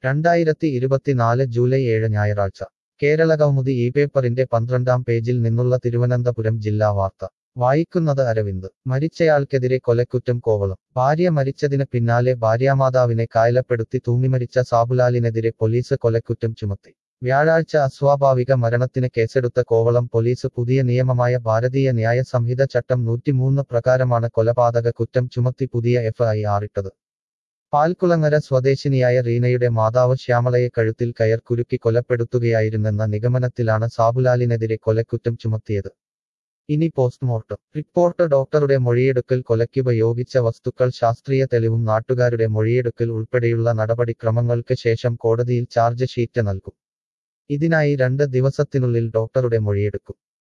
രണ്ടായിരത്തി ഇരുപത്തിനാല് ജൂലൈ ഏഴ് ഞായറാഴ്ച കേരളകൗമുദി ഈ പേപ്പറിന്റെ പന്ത്രണ്ടാം പേജിൽ നിന്നുള്ള തിരുവനന്തപുരം ജില്ലാ വാർത്ത വായിക്കുന്നത് അരവിന്ദ് മരിച്ചയാൾക്കെതിരെ കൊലക്കുറ്റം കോവളം ഭാര്യ മരിച്ചതിന് പിന്നാലെ ഭാര്യാമാതാവിനെ കായലപ്പെടുത്തി തൂങ്ങിമരിച്ച സാബുലാലിനെതിരെ പോലീസ് കൊലക്കുറ്റം ചുമത്തി വ്യാഴാഴ്ച അസ്വാഭാവിക മരണത്തിന് കേസെടുത്ത കോവളം പോലീസ് പുതിയ നിയമമായ ഭാരതീയ ന്യായ സംഹിത ചട്ടം നൂറ്റിമൂന്ന് പ്രകാരമാണ് കൊലപാതക കുറ്റം ചുമത്തി പുതിയ എഫ് ഐ ആറിട്ടത് പാൽക്കുളങ്ങര സ്വദേശിനിയായ റീനയുടെ മാതാവ് ശ്യാമളയെ കഴുത്തിൽ കയർ കുരുക്കി കൊലപ്പെടുത്തുകയായിരുന്നെന്ന നിഗമനത്തിലാണ് സാബുലാലിനെതിരെ കൊലക്കുറ്റം ചുമത്തിയത് ഇനി പോസ്റ്റ്മോർട്ടം റിപ്പോർട്ട് ഡോക്ടറുടെ മൊഴിയെടുക്കൽ കൊലയ്ക്കുപയോഗിച്ച വസ്തുക്കൾ ശാസ്ത്രീയ തെളിവും നാട്ടുകാരുടെ മൊഴിയെടുക്കൽ ഉൾപ്പെടെയുള്ള നടപടിക്രമങ്ങൾക്ക് ശേഷം കോടതിയിൽ ചാർജ് ഷീറ്റ് നൽകും ഇതിനായി രണ്ട് ദിവസത്തിനുള്ളിൽ ഡോക്ടറുടെ മൊഴിയെടുക്കും